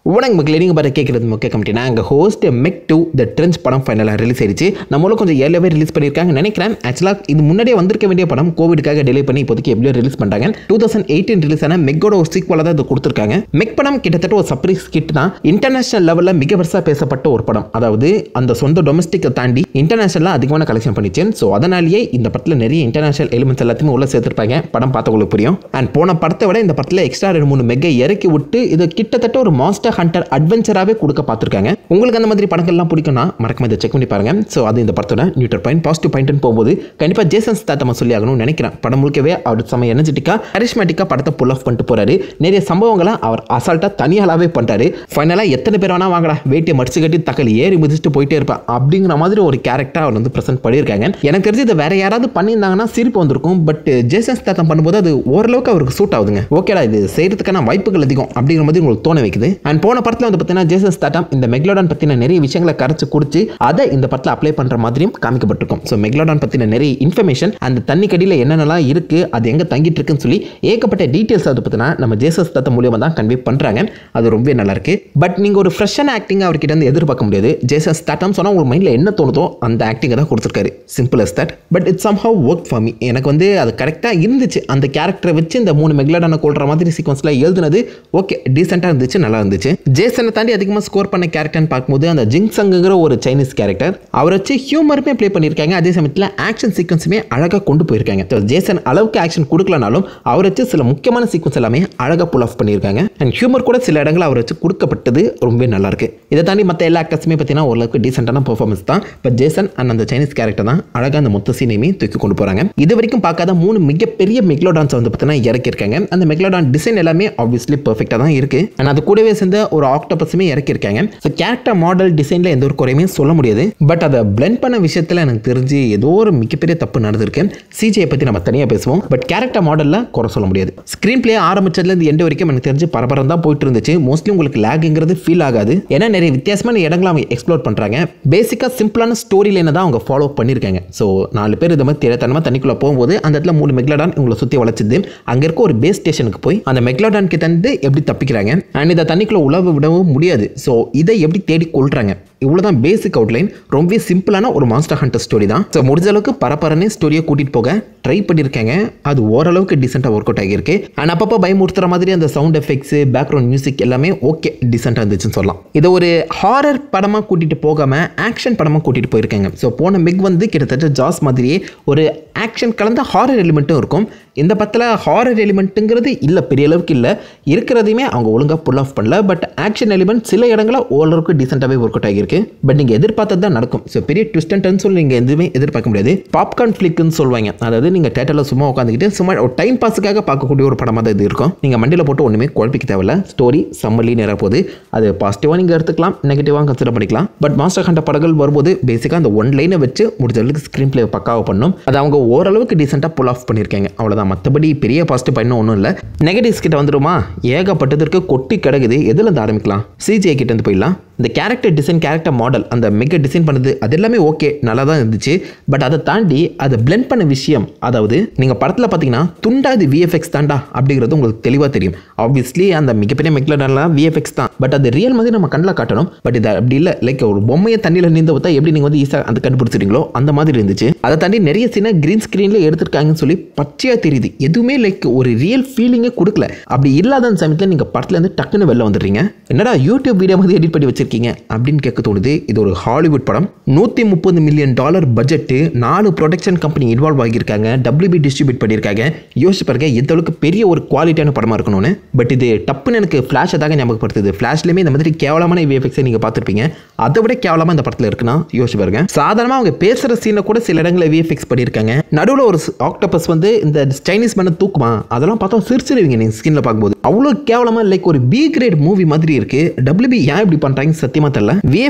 வணக்கம் மக்களே நீங்கள் பார்த்து கேட்குறது முக்கிய கமிட்டி நாங்கள் host Meg two the trench படம் ஃபைனலாக ரிலீஸ் ஆயிடுச்சு நம்மளும் கொஞ்சம் ஏழவே ரிலீஸ் பண்ணியிருக்காங்க நினைக்கிறேன் ஆக்சுவலாக இது முன்னாடியே வந்திருக்க வேண்டிய படம் கோவிடுக்காக டிலே பண்ணி இப்போதைக்கு எப்படியோ ரிலீஸ் பண்ணுறாங்க டூ தௌசண்ட் எயிட்டீன் ரிலீஸ் ஆன மெக்கோட ஒரு சீக்வலாக தான் இது கொடுத்துருக்காங்க மெக் படம் கிட்டத்தட்ட ஒரு சர்ப்ரைஸ் கிட் தான் இன்டர்நேஷனல் லெவலில் மிக பெருசாக பேசப்பட்ட ஒரு படம் அதாவது அந்த சொந்த டொமஸ்டிக்கை தாண்டி இன்டர்நேஷனலாக அதிகமான கலெக்ஷன் பண்ணிச்சு ஸோ அதனாலேயே இந்த படத்தில் நிறைய இன்டர்நேஷனல் எலிமெண்ட்ஸ் எல்லாத்தையுமே உள்ள சேர்த்துருப்பாங்க படம் பார்த்தவங்களுக்கு புரியும் அண்ட் போன படத்தை விட இந்த படத்தில் எக்ஸ்ட்ரா ரெண்டு மூணு மெக்கை இறக்கி விட்டு இது கிட்டத்தட்ட ஒரு மாஸ்டர் ஹண்டர் அட்வென்ச்சராகவே கொடுக்க பார்த்துருக்காங்க உங்களுக்கு அந்த மாதிரி படங்கள்லாம் பிடிக்கும்னா மறக்காம இதை செக் பண்ணி பாருங்க ஸோ அது இந்த படத்தோட நியூட்டர் பாயிண்ட் பாசிட்டிவ் பாயிண்ட்னு போகும்போது கண்டிப்பாக ஜேசன் ஸ்தாத்தமா சொல்லி ஆகணும்னு நினைக்கிறேன் படம் முழுக்கவே அவர் செம்ம எனர்ஜெட்டிக்காக கரிஷ்மேட்டிக்காக படத்தை புல் ஆஃப் பண்ணிட்டு போறாரு நிறைய சம்பவங்களை அவர் அசால்ட்டாக தனியாலாவே பண்ணுறாரு ஃபைனலாக எத்தனை பேர் வேணா வாங்கடா வேட்டியை மடிச்சு கட்டி தக்கல் ஏறி மிதிச்சுட்டு போயிட்டே இருப்பேன் அப்படிங்கிற மாதிரி ஒரு கேரக்டர் அவர் வந்து ப்ரெசென்ட் பண்ணியிருக்காங்க எனக்கு தெரிஞ்சு இதை வேற யாராவது பண்ணியிருந்தாங்கன்னா சிரிப்பு வந்திருக்கும் பட் ஜேசன் ஸ்தாத்தம் பண்ணும்போது அது ஓரளவுக்கு அவருக்கு சூட் ஆகுதுங்க ஓகேடா இது செய்யறதுக்கான வாய்ப்புகள் அதிகம் அப்படிங்கிற மாதிரி உங்களுக்கு தோண வைக்குது அண்ட் போன படத்தில் வந்து பார்த்தீங்கன்னா ஜேசன் ஸ்தாட்டம் இந்த மெக்லோடான் பற்றின நிறைய விஷயங்களை கரைச்சு குடிச்சு அதை இந்த படத்தில் அப்ளை பண்ணுற மாதிரியும் காமிக்கப்பட்டிருக்கும் ஸோ மெக்லோடான் பற்றின நிறைய இன்ஃபர்மேஷன் அந்த தண்ணி கடியில் என்னென்னலாம் இருக்குது அது எங்கே தங்கிட்டு இருக்குன்னு சொல்லி ஏகப்பட்ட டீட்டெயில்ஸ் அதை பற்றினா நம்ம ஜேசஸ் தத்தம் மூலியமாக தான் கன்வே பண்ணுறாங்க அது ரொம்பவே நல்லா இருக்கு பட் நீங்கள் ஒரு ஃப்ரெஷ்ஷான ஆக்டிங் அவர்கிட்ட இருந்து எதிர்பார்க்க முடியாது ஜேசஸ் ஸ்தாட்டம் சொன்னால் உங்கள் மைண்டில் என்ன தோணுதோ அந்த ஆக்டிங்கை தான் கொடுத்துருக்காரு simple as that but it's somehow work for me எனக்கு வந்து அது கரெக்டாக இருந்துச்சு அந்த கேரக்டரை வச்சு இந்த மூணு மெக்லடான கொள்கிற மாதிரி சீக்வன்ஸில் எழுதுனது ஓகே டீசெண்டாக இருந்துச்சு நல்லா இருந்துச்சு ஜேசனை தாண்டி அதிகமாக ஸ்கோர் பண்ண கேரக்டர்னு பார்க்கும்போது அந்த ஜிங்சங்குங்கிற ஒரு சைனீஸ் கேரக்டர் அவரை வச்சு ஹியூமருமே ப்ளே பண்ணியிருக்காங்க அதே சமயத்தில் ஆக்ஷன் சீக்வன்ஸுமே அழகாக கொண்டு போயிருக்காங்க So, ஜேசன் அளவுக்கு ஆக்ஷன் கொடுக்கலனாலும் அவர் வச்சு சில முக்கியமான சீக்வன்ஸ் எல்லாமே அழகாக புல் ஆஃப் பண்ணியிருக்காங்க அண்ட் ஹியூமர் கூட சில இடங்கள் அவர் வச்சு கொடுக்கப்பட்டது ரொம்பவே நல்லா இருக்கு இதை தாண்டி மற்ற எல்லா ஆக்டர்ஸுமே பார்த்தீங்கன்னா ஓரளவுக்கு டீசெண்டான பெர்ஃபார்மன்ஸ் தான் பட் ஜேசன் அண்ட் அந்த சைனீஸ் கேரக்டர் தான் அழகாக அந்த மொத்த சீனையுமே தூக்கி கொண்டு போகிறாங்க இது வரைக்கும் பார்க்காத மூணு மிகப்பெரிய மெக்லோடான்ஸ் வந்து பார்த்தீங்கன்னா இறக்கியிருக்காங்க அந்த மெக்லோடான் டிசைன் எல்லாமே ஆப்வியஸ்லி பர்ஃபெக்டாக தான் இருக்கு அண்ட் அது கூடவே சேர்ந்து ஒரு ஆக்டோபஸுமே இறக்கியிருக்காங்க ஸோ கேரக்டர் மாடல் டிசைனில் எந்த ஒரு குறையுமே சொல்ல முடியாது பட் அதை பிளெண்ட் பண்ண விஷயத்தில் எனக்கு தெரிஞ்சு ஏதோ ஒரு மிகப்பெரிய தப்பு நடந்திருக்கு சிஜியை பற்றி நம்ம தனியாக பேசுவோம் பட் கேரக்டர் மாடலில் குறை சொல்ல முடியாது ஸ்க்ரீன் பிளே ஆரம்பிச்சதுலேருந்து எண்டு வரைக்கும் எனக்கு தெரிஞ்சு பரபரம் தான் போயிட்டு இருந்துச்சு மோஸ்ட்லி உங்களுக்கு லேக்குங்கிறது ஃபீல் ஆகாது ஏன்னா நிறைய வித்தியாசமான இடங்களை அவங்க எக்ஸ்ப்ளோர் பண்ணுறாங்க பேசிக்காக சிம்பிளான ஸ்டோரி லைனை தான் அவங்க ஃபாலோ பண்ணியிருக்காங்க ஸோ நாலு பேர் இந்த மாதிரி தெரியாதனமாக தண்ணிக்குள்ளே போகும்போது அந்த இடத்துல மூணு மெக்லடான் உங்களை சுற்றி வளைச்சிது அங்கே இருக்க ஒரு பேஸ் ஸ்டேஷனுக்கு போய் அந்த மெக்லடான் கிட்ட இருந்து எப்படி தப்பிக்கிறாங்க அண்ட் இதை தண்ணிக்குள்ளே உழவு விடவும் முடியாது ஸோ இதை எப்படி தேடி கொள்றாங்க இவ்வளோதான் பேசிக் அவுட்லைன் ரொம்பவே சிம்பிளான ஒரு மாஸ்டர் ஹண்டர் ஸ்டோரி தான் ஸோ முடிஞ்ச அளவுக்கு பரபரன்னு ஸ்டோரியை கூட்டிகிட்டு போக ட்ரை பண்ணியிருக்காங்க அது ஓரளவுக்கு டீசெண்டாக ஒர்க் அவுட் ஆகியிருக்கு அண்ட் அப்பப்போ பயமுறுத்துற மாதிரி அந்த சவுண்ட் எஃபெக்ட்ஸ் பேக்ரவுண்ட் மியூசிக் எல்லாமே ஓகே டீசெண்டாக இருந்துச்சுன்னு சொல்லலாம் இதை ஒரு ஹாரர் படமாக கூட்டிகிட்டு போகாமல் ஆக்ஷன் படமாக கூட்டிகிட்டு போயிருக்காங்க ஸோ போன மிக் வந்து கிட்டத்தட்ட ஜாஸ் மாதிரியே ஒரு ஆக்ஷன் கலந்த ஹாரர் எலிமெண்ட்டும் இருக்கும் இந்த படத்தில் ஹாரர் எலிமெண்ட்டுங்கிறது இல்லை பெரிய அளவுக்கு இல்லை இருக்கிறதையுமே அவங்க ஒழுங்காக புல் ஆஃப் பண்ணல பட் ஆக்ஷன் எலிமெண்ட் சில இடங்களில் ஓரளவுக்கு டீசெண்டாகவே ஒர்க் அவுட் ஆகியிருக்கு பட் நீங்கள் எதிர்பார்த்தது தான் நடக்கும் ஸோ பெரிய ட்விஸ்ட் அண்ட் டர்ன் சொல்லி நீங்கள் எதுவுமே எதிர்பார்க்க முடியாது பாப்கார்ன் ஃப்ளிக்குன்னு சொல்லுவாங்க அதாவது நீங்கள் தேட்டரில் சும்மா உட்காந்துக்கிட்டு சும்மா ஒரு டைம் பாஸுக்காக பார்க்கக்கூடிய ஒரு படமாக தான் இது இருக்கும் நீங்கள் மண்டியில் போட்டு ஒன்றுமே குழப்பிக்க தேவையில்ல ஸ்டோரி செம்மலி நேராக போகுது அது பாசிட்டிவாக நீங்கள் எடுத்துக்கலாம் நெகட்டிவாக கன்சிடர் பண்ணிக்கலாம் பட் மாஸ்டர் ஹண்ட படங்கள் வரும்போது பேசிக்காக அந்த ஒன் லைனை வச்சு முடிஞ்ச அளவுக்கு ஸ்க்ரீன் பிளே பக்காவாக பண்ணும் அது அவங்க ஓரளவுக்கு டீசெண்டாக புல் ஆஃப் பண்ணியிருக்காங்க அவ்வளோதான் மற்றபடி பெரிய பாசிட்டிவ் பண்ண ஒன்றும் இல்லை நெகட்டிவ்ஸ் கிட்ட வந்துருமா ஏகப்பட்டதற்கு கொட்டி கிடக்குது எதுல இருந்து ஆரம்பிக்கலாம் சிஜிஐ கிட்ட இருந்து போயிடலாம் இந்த கேரக்டர் டிசைன் கேரக்டர் மாடல் அந்த மெக டிசைன் பண்ணது அது எல்லாமே ஓகே நல்லா தான் இருந்துச்சு பட் அதை தாண்டி அதை பிளெண்ட் பண்ண விஷயம் அதாவது நீங்கள் படத்தில் பார்த்தீங்கன்னா துண்டா இது விஎஃப்எக்ஸ் தாண்டா அப்படிங்கிறது உங்களுக்கு தெளிவாக தெரியும் ஆப்வியஸ்லி அந்த மிகப்பெரிய மெக்லடெல்லாம் விஎஃப்எக்ஸ் தான் பட் அது ரியல் மாதிரி நம்ம கண்ணில் காட்டணும் பட் இது அப்படி இல்லை லைக் ஒரு பொம்மையை தண்ணியில் நீந்த ஊற்றா எப்படி நீங்கள் வந்து ஈஸியாக அந்த கண்டுபிடிச்சிருங்களோ அந்த மாதிரி இருந்துச்சு அதை தாண்டி நிறைய சீனை கிரீன் ஸ்க்ரீனில் எடுத்திருக்காங்கன்னு சொல்லி பச்சையாக தெரியுது எதுவுமே லைக் ஒரு ரியல் ஃபீலிங்கே கொடுக்கல அப்படி இல்லாத சமயத்தில் நீங்கள் படத்துலேருந்து டக்குன்னு வெளில வந்துடுறீங்க என்னடா யூடியூப் வீடியோ மாதிரி எடிட் பண்ணி வச்சிருக்கீங்க அப்படின்னு கேட்க தோணுது இது ஒரு ஹாலிவுட் படம் நூற்றி முப்பது மில்லியன் டாலர் பட்ஜெட்டு நாலு ப்ரொடக்ஷன் கம்பெனி இன்வால்வ் ஆகியிருக்காங்க டபிள்யூபி டிஸ்ட்ரிபியூட் பண்ணியிருக்காங்க யோசிச்சு பாருங்க எந்த அளவுக்கு பெரிய ஒரு குவாலிட்டியான படமாக இருக்கணும்னு பட் இது டப்புன்னு எனக்கு ஃப்ளாஷை தாங்க ஞாபகப்படுத்துது ஃப்ளாஷ்லேயுமே இந்த மாதிரி கேவலமான விஎஃப்எக்ஸை நீங்கள் பார்த்துருப்பீங்க அதை விட கேவலமாக இந்த படத்தில் இருக்குன்னா யோசிச்சு பாருங்க சாதாரணமாக அவங்க பேசுகிற சீனில் கூட சில இடங்களில் விஎஃப்எக்ஸ் பண்ணியிருக்காங்க நடுவில் ஒரு ஆக்டோபஸ் வந்து இந்த சைனீஸ் மேனை தூக்குமா அதெல்லாம் பார்த்தா சிரிச்சிருவீங்க நீங்கள் ஸ்கின்ல பார்க்கும்போது அவ்வளோ கேவலமாக லைக் ஒரு பி கிரேட் மூவி மாதிரி இருக்கு டபிள்யூபி ஏன் இப்படி பண்ணுறாங்க சத்தியமாக தெரியல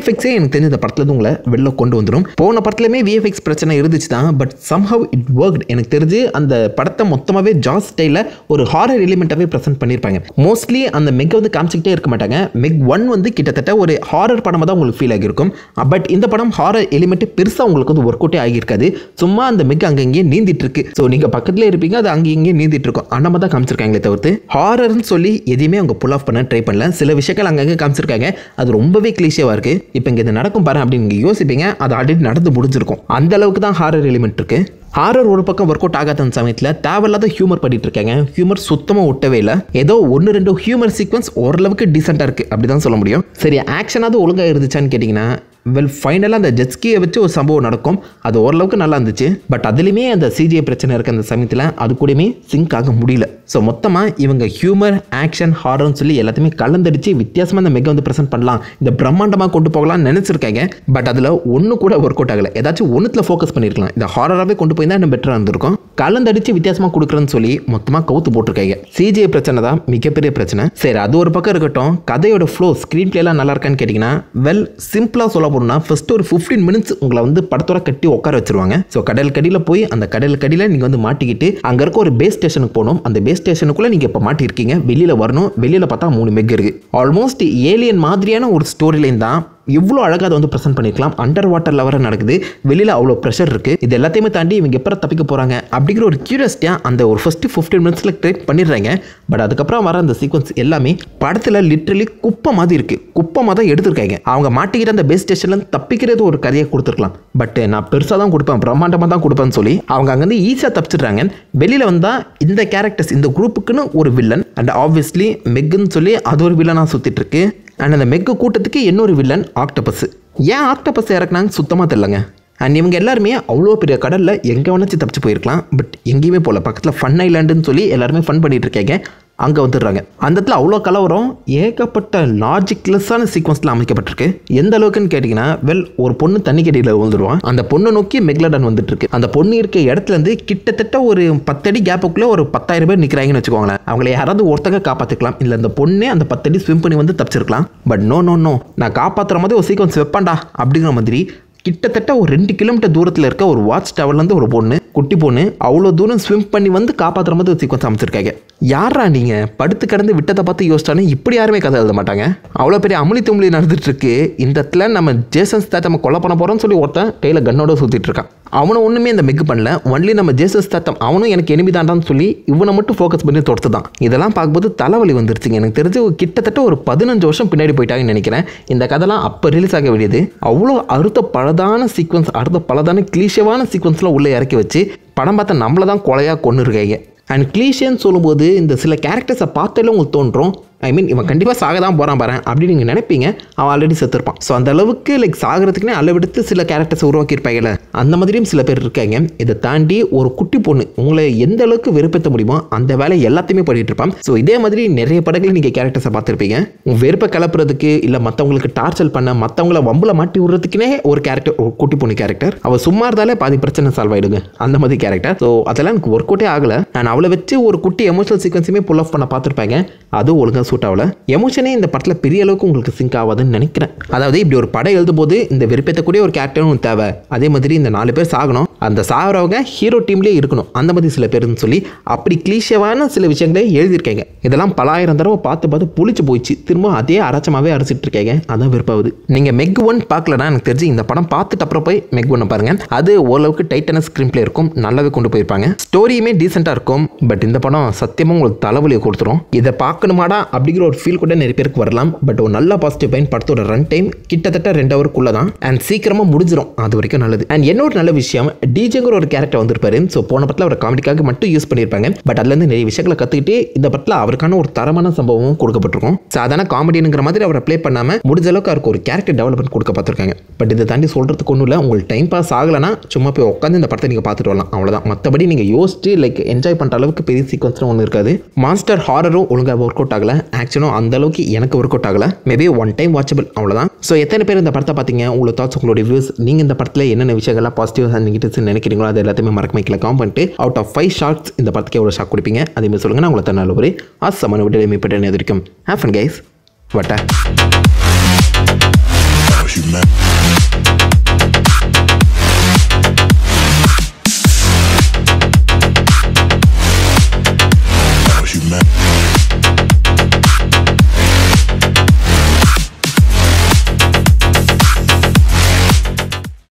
விஎஃப்எக்ஸே எனக்கு தெரிஞ்ச இந்த படத்துல இருந்து உங்களை வெளில கொண்டு வந்துடும் போன படத்துலையுமே விஎஃப்எக்ஸ் பிரச்சனை இருந்துச்சு தான் பட் சம்ஹவ் இட் ஒர்க் எனக்கு தெரிஞ்சு அந்த படத்தை மொத்தமாகவே ஜாஸ் ஸ்டைலில் ஒரு ஹாரர் எலிமெண்ட்டாகவே ப்ரெசென்ட் பண்ணியிருப்பாங்க மோஸ்ட்லி அந்த மெக் வந்து காமிச்சிக்கிட்டே இருக்க மாட்டாங்க மெக் ஒன் வந்து கிட்டத்தட்ட ஒரு ஹாரர் படமாக தான் உங்களுக்கு ஃபீல் ஆகியிருக்கும் பட் இந்த படம் ஹாரர் எலிமெண்ட் பெருசாக உங்களுக்கு வந்து ஒர்க் அவுட்டே ஆகியிருக்காது சும்மா அந்த மெக் அங்கங்கே நீந்திட்டு இருக்கு ஸோ நீங்கள் பக்கத்தில் இருப்பீங்க அது அங்கே இங்கே நீந்திட்டு இருக்கும் அந்த மாதிரி தான் காமிச்சிருக்காங்களே தவிர்த்து ஹாரர்னு சொல்லி எதையுமே அவங்க புல் ஆஃப் பண்ண ட்ரை பண்ணல சில விஷயங்கள் அங்கங்கே காமிச்சிருக்காங்க அது ரொம்பவே கிளீஷியவாக இருக்குது இப்போ இங்கே இது நடக்கும் பாரு அப்படின்னு நீங்கள் யோசிப்பீங்க அது ஆல்ரெடி நடந்து முடிஞ்சிருக்கும் அந்த அளவுக்கு தான் ஹாரர் எலிமெண்ட் இருக்கு ஹாரர் ஒரு பக்கம் ஒர்க் அவுட் ஆகாத அந்த சமயத்தில் தேவையில்லாத ஹியூமர் பண்ணிட்டு இருக்காங்க ஹியூமர் சுத்தமாக ஒட்டவே இல்லை ஏதோ ஒன்று ரெண்டு ஹியூமர் சீக்வன்ஸ் ஓரளவுக்கு டீசெண்டாக இருக்குது அப்படி தான் சொல்ல முடியும் சரி ஆக்ஷனாவது ஒழுங்காக இருந்துச்சான்னு கேட்டிங்கன்னா வெல் ஃபைனலாக அந்த ஜெட்ஸ்கியை வச்சு ஒரு சம்பவம் நடக்கும் அது ஓரளவுக்கு நல்லா இருந்துச்சு பட் அதுலேயுமே அந்த சிஜிஐ பிரச்சனை இருக்க அந்த சமயத்தில் அது கூடயுமே சிங்க் ஆக முடியல ஸோ மொத்தமாக இவங்க ஹியூமர் ஆக்ஷன் ஹாரர்னு சொல்லி எல்லாத்தையுமே கலந்தடிச்சு வித்தியாசமாக அந்த மெகை வந்து ப்ரெசென்ட் பண்ணலாம் இந்த பிரம்மாண்டமாக கொண்டு போகலாம்னு நினச்சிருக்காங்க பட் அதில் ஒன்று கூட ஒர்க் அவுட் ஆகலை ஏதாச்சும் ஒன்றுத்தில் ஃபோக்கஸ் பண்ணியிருக்கலாம் இந்த ஹாரராகவே கொண்டு போய் தான் இன்னும் பெட்டராக இருந்திருக்கும் கலந்தடிச்சு வித்தியாசமாக கொடுக்குறேன்னு சொல்லி மொத்தமாக கவுத்து போட்டிருக்காங்க சிஜிஐ பிரச்சனை தான் மிகப்பெரிய பிரச்சனை சரி அது ஒரு பக்கம் இருக்கட்டும் கதையோட ஃப்ளோ ஸ்க்ரீன் பிளேலாம் நல்லா இருக்கான்னு கேட்டிங்கன்னா வெல் சிம்பிளாக சொல்ல போகணும்னா ஃபர்ஸ்ட் ஒரு ஃபிஃப்டீன் மினிட்ஸ் உங்களை வந்து படத்தோட கட்டி உட்கார வச்சிருவாங்க ஸோ கடல் கடியில் போய் அந்த கடல் கடியில் நீங்கள் வந்து மாட்டிக்கிட்டு அங்கே இருக்க ஒரு பேஸ் ஸ்டேஷனுக்கு போகணும் அந்த பேஸ் ஸ்டேஷனுக்குள்ளே நீங்கள் இப்போ மாட்டிருக்கீங்க வெளியில் வரணும் வெளியில் பார்த்தா மூணு மெக் இருக்குது ஆல்மோஸ்ட் ஏலியன் மாதிரியான ஒரு ஸ்டோரி லைன் தான் இவ்வளோ அழகாக அதை வந்து ப்ரெசென்ட் பண்ணியிருக்கலாம் அண்டர் வாட்டர் லெவலில் நடக்குது வெளியில் அவ்வளோ ப்ரெஷர் இருக்குது இது எல்லாத்தையுமே தாண்டி இவங்க எப்போ தப்பிக்க போகிறாங்க அப்படிங்கிற ஒரு கியூரியாசிட்டியாக அந்த ஒரு ஃபஸ்ட்டு ஃபிஃப்டீன் மினிட்ஸில் ட்ரேட் பண்ணிடுறாங்க பட் அதுக்கப்புறம் வர அந்த சீக்வன்ஸ் எல்லாமே படத்தில் லிட்ரலி குப்பை மாதிரி இருக்குது குப்பமாக தான் எடுத்திருக்காங்க அவங்க மாட்டிக்கிற அந்த பேஸ் ஸ்டேஷன்லேருந்து தப்பிக்கிறது ஒரு கதையை கொடுத்துருக்கலாம் பட் நான் பெருசாக தான் கொடுப்பேன் பிரம்மாண்டமாக தான் கொடுப்பேன்னு சொல்லி அவங்க அங்கேருந்து ஈஸியாக தப்பிச்சிடுறாங்க வெளியில் வந்தால் இந்த கேரக்டர்ஸ் இந்த குரூப்புக்குன்னு ஒரு வில்லன் அண்ட் ஆப்வியஸ்லி மெக்குன்னு சொல்லி அது ஒரு வில்லனாக சுற்றிட்டு இருக்கு அண்ட் அந்த மெக்கு கூட்டத்துக்கு இன்னொரு வில்லன் ஆக்டபஸ் ஏன் ஆக்டபஸ் இறக்குனாங்க சுத்தமாக தெரிலங்க அண்ட் இவங்க எல்லாருமே அவ்வளோ பெரிய கடலில் எங்கே வேணாச்சும் தப்பிச்சு போயிருக்கலாம் பட் எங்கேயுமே போகல பக்கத்தில் ஃபன் ஐலாண்டுன்னு சொல்லி எல்லாருமே ஃபன் பண்ணிட்டு இருக்காங்க அங்கே வந்துடுறாங்க அந்த இடத்துல அவ்வளோ கலவரம் ஏகப்பட்ட லாஜிக்லெஸ்ஸான சீக்வன்ஸில் அமைக்கப்பட்டிருக்கு எந்த அளவுக்குன்னு கேட்டிங்கன்னா வெல் ஒரு பொண்ணு தண்ணி கடியில் விழுந்துருவான் அந்த பொண்ணை நோக்கி மெக்லடன் வந்துட்டு இருக்கு அந்த பொண்ணு இருக்க இடத்துல இருந்து கிட்டத்தட்ட ஒரு பத்தடி கேப்புக்குள்ளே ஒரு பத்தாயிரம் பேர் நிற்கிறாங்கன்னு வச்சுக்கோங்களேன் அவங்கள யாராவது ஒருத்தங்க காப்பாற்றிக்கலாம் இல்லை அந்த பொண்ணே அந்த பத்தடி ஸ்விம் பண்ணி வந்து தப்பிச்சிருக்கலாம் பட் நோ நோ நோ நான் காப்பாற்றுற மாதிரி ஒரு சீக்வன்ஸ் வைப்பான்டா அப்படிங்கிற மாதிரி கிட்டத்தட்ட ஒரு ரெண்டு கிலோமீட்டர் தூரத்தில் இருக்க ஒரு வாட்ச் டவர்லேருந்து ஒரு பொண்ணு குட்டி பொண்ணு அவ்வளோ தூரம் ஸ்விம் பண்ணி வந்து காப்பாற்றுற மாதிரி ஒரு சீக்வன்ஸ் அமைச்சிருக்காங்க யாரா நீங்கள் படுத்து கிடந்து விட்டதை பார்த்து யோசிச்சாலும் இப்படி யாருமே கதை எழுத மாட்டாங்க அவ்வளோ பெரிய அமளி தும்பளி நடந்துட்டு இருக்கு இந்த இடத்துல நம்ம ஜேசன்ஸ் தாத்தா நம்ம கொலை பண்ண போகிறோம்னு சொல்லி ஒருத்தன் கையில் கன்னோட சுற்றிட்டு இருக்கான் அவனை ஒன்றுமே இந்த மெக்கு பண்ணல ஒன்லி நம்ம ஜேசஸ் தாத்தம் அவனும் எனக்கு எனிமி தாண்டான்னு சொல்லி இவனை மட்டும் ஃபோக்கஸ் பண்ணி தொடுத்து தான் இதெல்லாம் பார்க்கும்போது தலைவலி வந்துருச்சுங்க எனக்கு தெரிஞ்சு கிட்டத்தட்ட ஒரு பதினஞ்சு வருஷம் பின்னாடி போயிட்டாங்கன்னு நினைக்கிறேன் இந்த கதைலாம் அப்போ ரிலீஸ் ஆக வேண்டியது அவ்வளோ அறுத்த பழதான சீக்வன்ஸ் அறுத்த பழதான கிளீஷவான சீக்வன்ஸ்லாம் உள்ளே இறக்கி வச்சு படம் பார்த்த நம்மளை தான் கொலையாக கொண்டு இருக்காங்க அண்ட் கிளீஷியன்னு சொல்லும்போது இந்த சில கேரக்டர்ஸை பார்த்தாலே உங்களுக்கு தோன்றும் ஐ மீன் இவன் கண்டிப்பாக சாக தான் போகிறான் பாரு அப்படின்னு நீங்கள் நினைப்பீங்க அவன் ஆல்ரெடி செத்துருப்பான் ஸோ அந்த அளவுக்கு லைக் சாகிறதுக்குனே அளவெடுத்து சில கேரக்டர்ஸ் உருவாக்கியிருப்பாங்கல்ல அந்த மாதிரியும் சில பேர் இருக்காங்க இதை தாண்டி ஒரு குட்டி பொண்ணு உங்களை எந்த அளவுக்கு வெறுப்பேற்ற முடியுமோ அந்த வேலை எல்லாத்தையுமே பண்ணிட்டு இருப்பான் ஸோ இதே மாதிரி நிறைய படங்களில் நீங்கள் கேரக்டர்ஸை பார்த்துருப்பீங்க உங்கள் வெறுப்பை கிளப்புறதுக்கு இல்லை மற்றவங்களுக்கு டார்ச்சர் பண்ண மற்றவங்கள வம்புல மாட்டி விடுறதுக்குனே ஒரு கேரக்டர் ஒரு குட்டி பொண்ணு கேரக்டர் அவள் சும்மா இருந்தாலே பாதி பிரச்சனை சால்வ் ஆயிடுங்க அந்த மாதிரி கேரக்டர் ஸோ அதெல்லாம் எனக்கு ஒர்க் அவுட்டே ஆகலை நான் அவளை வச்சு ஒரு குட்டி எமோஷனல் சீக்வன்ஸுமே புல் ஆஃப் பண்ண பார்த்துருப்பாங்க அதுவும் ஒழுங்காக சூட் ஆகல எமோஷனே இந்த படத்தில் பெரிய அளவுக்கு உங்களுக்கு சிங்க் ஆகாதுன்னு நினைக்கிறேன் அதாவது இப்படி ஒரு படம் எழுதும் போது இந்த வெறுப்பேற்றக்கூடிய ஒரு கேரக்டரும் தேவை அதே மாதிரி இந்த நாலு பேர் சாகணும் அந்த சாகிறவங்க ஹீரோ டீம்லேயே இருக்கணும் அந்த மாதிரி சில பேர்னு சொல்லி அப்படி கிளீஷவான சில விஷயங்களே எழுதியிருக்காங்க இதெல்லாம் பலாயிரம் தடவை பார்த்து பார்த்து புளிச்சு போயிடுச்சு திரும்ப அதே அரைச்சமாகவே அரைச்சிட்டு இருக்காங்க அதான் வெறுப்பாகுது நீங்கள் மெக் ஒன் பார்க்கலனா எனக்கு தெரிஞ்சு இந்த படம் பார்த்துட்டு அப்புறம் போய் மெக் ஒன்று பாருங்க அது ஓரளவுக்கு டைட்டான ஸ்க்ரீன் பிளே இருக்கும் நல்லாவே கொண்டு போயிருப்பாங்க ஸ்டோரியுமே டீசெண்டாக இருக்கும் பட் இந்த படம் சத்தியமாக உங்களுக்கு தலைவலியை கொடுத்துரும் இதை பார்க்கணுமாடா அப்படிங்கிற ஒரு ஃபீல் கூட நிறைய பேருக்கு வரலாம் பட் ஒரு நல்ல பாசிட்டிவ் பாயிண்ட் படத்தோட ரன் டைம் கிட்டத்தட்ட ரெண்டு ஹவருக்குள்ள தான் அண்ட் சீக்கிரமாக முடிஞ்சிடும் அது வரைக்கும் நல்லது அண்ட் இன்னொரு நல்ல விஷயம் டிஜேங்கிற ஒரு கேரக்டர் வந்திருப்பாரு ஸோ போன படத்தில் அவர் காமெடிக்காக மட்டும் யூஸ் பண்ணியிருப்பாங்க பட் அதுலேருந்து நிறைய விஷயங்களை கற்றுக்கிட்டு இந்த படத்தில் அவருக்கான ஒரு தரமான சம்பவமும் கொடுக்கப்பட்டிருக்கும் சாதாரண காமெடிங்கிற மாதிரி அவரை ப்ளே பண்ணாமல் முடிஞ்ச அளவுக்கு அவருக்கு ஒரு கேரக்டர் டெவலப்மெண்ட் கொடுக்க பார்த்துருக்காங்க பட் இதை தாண்டி சொல்கிறதுக்கு ஒன்றும் இல்லை உங்களுக்கு டைம் பாஸ் ஆகலைன்னா சும்மா போய் உட்காந்து இந்த படத்தை நீங்கள் பார்த்துட்டு வரலாம் அவ்வளோதான் மற்றபடி நீங்கள் யோசிச்சு லைக் என்ஜாய் பண்ணுற அளவுக்கு பெரிய சீக்வன்ஸ்லாம் ஒன்றும் இருக்காது மாஸ்டர் ஹாரரும் ஒழுங்காக ஒர்க் அவுட் ஆகலை ஆக்ஷனும் அந்த அளவுக்கு எனக்கு ஒர்க் அவுட் ஆகலை மேபி ஒன் டைம் வாட்சபிள் அவ்வளோதான் ஸோ எத்தனை பேர் இந்த படத்தை பார்த்தீங்க உங்களோட தாட்ஸ் உங்களோட வியூஸ் நீங்கள் இந்த படத்தில் என்னென்ன விஷயங்கள்லாம் பாசிட்டிவ் நெகட்டிவ்ஸ் நினைக்கிறீங்களோ அது எல்லாத்தையுமே மறக்க வைக்கல காம் பண்ணிட்டு அவுட் ஆஃப் ஃபைவ் ஷார்ட்ஸ் இந்த படத்துக்கு எவ்வளோ ஷாக் கொடுப்பீங்க அதே மாதிரி சொல்லுங்கள் நான் உங்களை தன்னால் ஒரு அசமான விட்டு மீப்பட்டு வரைக்கும் ஹேஃபன் கைஸ் வட்டா humanity.